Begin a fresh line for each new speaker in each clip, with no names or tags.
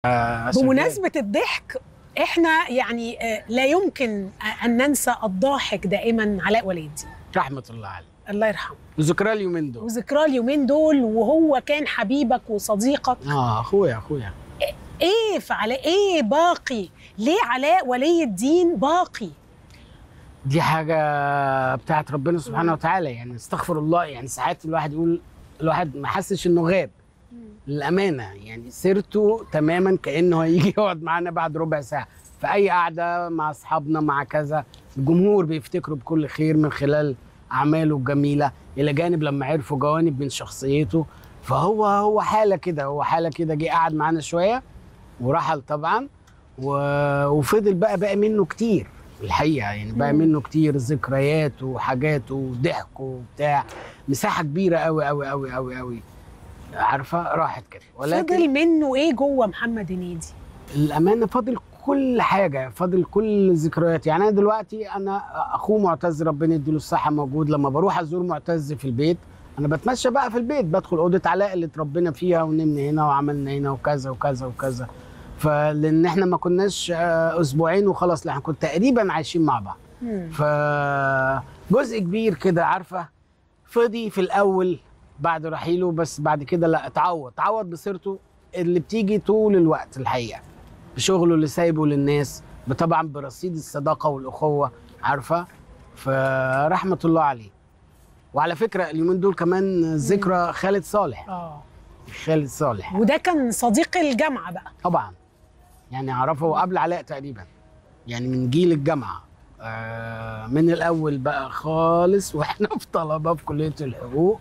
عشان
بمناسبة الضحك احنا يعني آه، لا يمكن آه، ان ننسى الضاحك دائما علاء ولي الدين
كده. رحمه الله عليه
الله يرحمه
وذكرى اليومين دول
وذكراه اليومين دول وهو كان حبيبك وصديقك
اه اخويا اخويا
ايه في علاء ايه باقي ليه علاء ولي الدين باقي
دي حاجه بتاعت ربنا سبحانه وتعالى يعني استغفر الله يعني ساعات الواحد يقول الواحد ما حسش انه غاب للامانه يعني سيرته تماما كانه هيجي يقعد معانا بعد ربع ساعه في اي قعده مع اصحابنا مع كذا الجمهور بيفتكره بكل خير من خلال اعماله الجميله الى جانب لما عرفوا جوانب من شخصيته فهو هو حاله كده هو حاله كده جه قعد معانا شويه ورحل طبعا و... وفضل بقى باقي منه كتير الحقيقه يعني بقى
مم.
منه كتير ذكريات وحاجات وضحك وبتاع مساحه كبيره قوي قوي قوي قوي قوي عارفه راحت كده ولكن
فضل منه ايه جوه محمد هنيدي
الامانه فاضل كل حاجه فاضل كل الذكريات يعني انا دلوقتي انا اخوه معتز ربنا يديله الصحه موجود لما بروح ازور معتز في البيت انا بتمشى بقى في البيت بدخل اوضه علاء اللي اتربينا فيها ونمنا هنا وعملنا هنا وكذا وكذا وكذا فلان احنا ما كناش آه، اسبوعين وخلاص لا احنا كنا تقريبا عايشين مع بعض
مم.
فجزء كبير كده عارفه فضي في الاول بعد رحيله بس بعد كده لا اتعوض اتعوض بسيرته اللي بتيجي طول الوقت الحقيقه بشغله اللي سايبه للناس طبعا برصيد الصداقه والاخوه عارفه فرحمه الله عليه وعلى فكره اليومين دول كمان ذكرى خالد صالح
اه
خالد صالح
وده كان صديق الجامعه بقى
طبعا يعني اعرفه قبل علاء تقريبا يعني من جيل الجامعه آه من الاول بقى خالص واحنا في طلبه في كليه الحقوق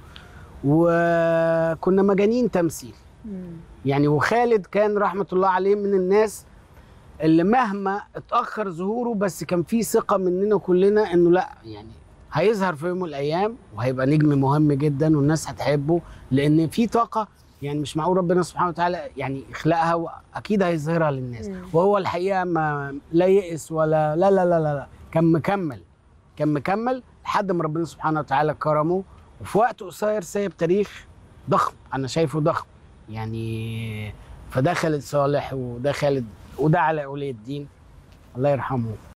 وكنا مجانين تمثيل
مم.
يعني وخالد كان رحمه الله عليه من الناس اللي مهما اتاخر ظهوره بس كان في ثقه مننا كلنا انه لا يعني هيظهر في يوم من الايام وهيبقى نجم مهم جدا والناس هتحبه لان في طاقه يعني مش معقول ربنا سبحانه وتعالى يعني يخلقها واكيد هيظهرها للناس
مم.
وهو الحقيقه ما لا يئس ولا لا لا لا لا, لا. كان مكمل كان مكمل لحد ما ربنا سبحانه وتعالى كرمه وفي وقت قصير سايب تاريخ ضخم انا شايفه ضخم يعني فده خالد صالح وده خالد وده علاء ولي الدين الله يرحمه